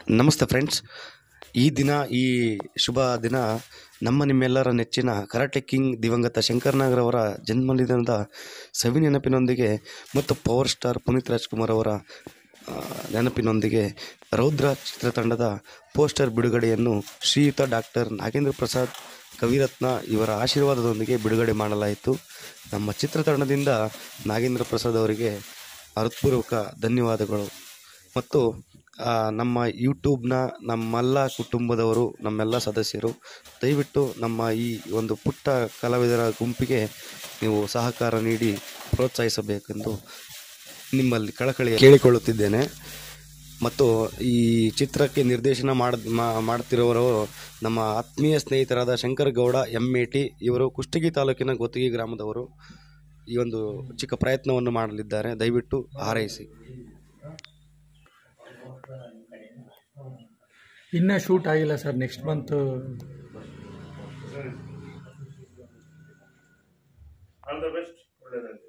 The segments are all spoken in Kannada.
ನಮಸ್ತೆ ಫ್ರೆಂಡ್ಸ್ ಈ ದಿನ ಈ ಶುಭ ದಿನ ನಮ್ಮ ನಿಮ್ಮೆಲ್ಲರ ನೆಚ್ಚಿನ ಕರಾಟೆ ಕಿಂಗ್ ದಿವಂಗತ ಶಂಕರ್ ನಾಗರ್ ಅವರ ಜನ್ಮದಿನದ ಸವಿ ನೆನಪಿನೊಂದಿಗೆ ಮತ್ತು ಪವರ್ ಸ್ಟಾರ್ ಪುನೀತ್ ರಾಜ್ಕುಮಾರ್ ಅವರ ಆ, ನೆನಪಿನೊಂದಿಗೆ ರೌದ್ರ ಚಿತ್ರತಂಡದ ಪೋಸ್ಟರ್ ಬಿಡುಗಡೆಯನ್ನು ಶ್ರೀಯುತ ಡಾಕ್ಟರ್ ನಾಗೇಂದ್ರ ಪ್ರಸಾದ್ ಕವಿರತ್ನ ಇವರ ಆಶೀರ್ವಾದದೊಂದಿಗೆ ಬಿಡುಗಡೆ ಮಾಡಲಾಯಿತು ನಮ್ಮ ಚಿತ್ರತಂಡದಿಂದ ನಾಗೇಂದ್ರ ಪ್ರಸಾದ್ ಅವರಿಗೆ ಹೃತ್ಪೂರ್ವಕ ಧನ್ಯವಾದಗಳು ಮತ್ತು ಆ, ನಮ್ಮ ಯೂಟ್ಯೂಬ್ನ ನಮ್ಮೆಲ್ಲ ಕುಟುಂಬದವರು ನಮ್ಮೆಲ್ಲ ಸದಸ್ಯರು ದಯವಿಟ್ಟು ನಮ್ಮ ಈ ಒಂದು ಪುಟ್ಟ ಕಲಾವಿದರ ಗುಂಪಿಗೆ ನೀವು ಸಹಕಾರ ನೀಡಿ ಪ್ರೋತ್ಸಾಹಿಸಬೇಕೆಂದು ನಿಮ್ಮಲ್ಲಿ ಕಳಕಳಿ ಕೇಳಿಕೊಳ್ಳುತ್ತಿದ್ದೇನೆ ಮತ್ತು ಈ ಚಿತ್ರಕ್ಕೆ ನಿರ್ದೇಶನ ಮಾಡ ಮಾ- ಮಾಡ್ತಿರೋರು ನಮ್ಮ ಆತ್ಮೀಯ ಸ್ನೇಹಿತರಾದ Shankar Gowda M A T ಇವರು ಕುಷ್ಟಗಿ ತಾಲೂಕಿನ ಗೊತ್ತಿಗೆ ಗ್ರಾಮದವರು ಈ ಒಂದು ಚಿಕ್ಕ ಪ್ರಯತ್ನವನ್ನು ಮಾಡಲಿದ್ದಾರೆ ದಯವಿಟ್ಟು ಹಾರೈಸಿ ಇನ್ನೂ ಶೂಟ್ ಆಗಿಲ್ಲ sir next month all the best ಒಳ್ಳೆಯದಾಗಲಿ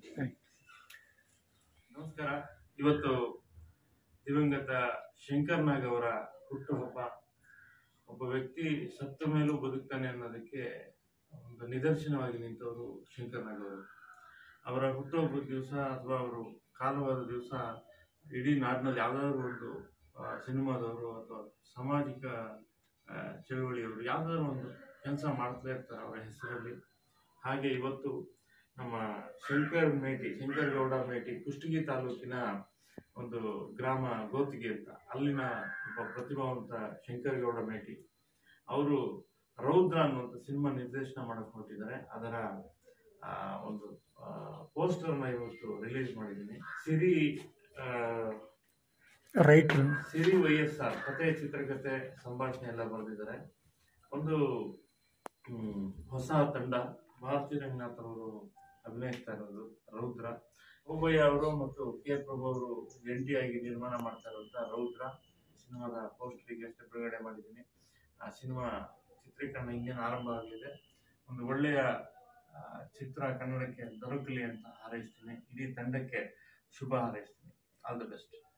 ನಮಸ್ಕಾರ ಇವತ್ತು ದಿವಂಗತ ಶಂಕರ್ ನಾಗ್ ಅವರ ಹುಟ್ಟುಹಬ್ಬ ಒಬ್ಬ ವ್ಯಕ್ತಿ ಸತ್ತ ಮೇಲೂ ಬದುಕ್ತಾನೆ ಅನ್ನೋದಕ್ಕೆ ಒಂದು ನಿದರ್ಶನವಾಗಿ ನಿಂತವರು ಶಂಕರ್ ನಾಗ್ ಅವರು ಅವರ ಹುಟ್ಟುಹಬ್ಬದ ದಿವಸ ಅಥವಾ ಅವರು ಕಾಲವಾದ ದಿವಸ ಇಡೀ ನಾಡಿನಲ್ಲಿ ಯಾವುದಾದ್ರು ಒಂದು ಆ, ಸಿನಿಮಾದವರು ಅಥವಾ ಸಾಮಾಜಿಕ ಆ, ಚಳುವಳಿಯವರು ಯಾವುದಾದ್ರು ಒಂದು ಕೆಲಸ ಮಾಡ್ತಾ ಇರ್ತಾರೆ ಅವರ ಹೆಸರಲ್ಲಿ ಹಾಗೆ ಇವತ್ತು ನಮ್ಮ ಶಂಕರ್ ಮೇಟಿ ಶಂಕರ್ ಗೌಡ ಮೇಟಿ ಕುಷ್ಟಗಿ ತಾಲೂಕಿನ ಒಂದು ಗ್ರಾಮ ಗೋತಿಗೆ ಅಂತ ಅಲ್ಲಿನ ಒಬ್ಬ ಪ್ರತಿಭಾವಂತ ಶಂಕರ್ ಗೌಡ ಮೇಟಿ ಅವರು ರೌದ್ರ ಅನ್ನುವಂಥ ಸಿನಿಮಾ ನಿರ್ದೇಶನ ಮಾಡಕ್ ಹೊರಟಿದ್ದಾರೆ ಅದರ ಆ, ಒಂದು ಪೋಸ್ಟರ್ನ ಇವತ್ತು ರಿಲೀಸ್ ಮಾಡಿದ್ದೀನಿ ಸಿರಿ ಆ, writer Siri Y S R ಕತೆ ಚಿತ್ರಕಥೆ ಸಂಭಾಷಣೆ ಎಲ್ಲ ಬರೆದಿದ್ದಾರೆ ಒಂದು ಹ್ಮ್, ಹೊಸ ತಂಡ ಭಾರತಿ ರಂಗನಾಥ್ ಅವರು ಅಭಿನಯಿಸ್ತಾ ಇರೋದು ರೌದ್ರ ಓಬಯ್ಯ ಅವರು ಮತ್ತು ಕೆ ಪ್ರಭು ಅವರು ಜಂಟಿಯಾಗಿ ನಿರ್ಮಾಣ ಮಾಡ್ತಾ ಇರುವಂತ ರೌದ್ರ ಸಿನಿಮಾದ ಪೋಸ್ಟರಿಗೆ ಅಷ್ಟೇ ಬಿಡುಗಡೆ ಮಾಡಿದ್ದೀನಿ ಆ ಸಿನಿಮಾ ಚಿತ್ರೀಕರಣ ಇನ್ನೇನು ಆರಂಭ ಆಗಲಿದೆ ಒಂದು ಒಳ್ಳೆಯ ಆ, ಚಿತ್ರ ಕನ್ನಡಕ್ಕೆ ದೊರಕಲಿ ಅಂತ ಹಾರೈಸ್ತೀನಿ ಇಡೀ ತಂಡಕ್ಕೆ ಶುಭ ಹಾರೈಸ್ತೀನಿ ಆಲ್ ದ ಬೆಸ್ಟ್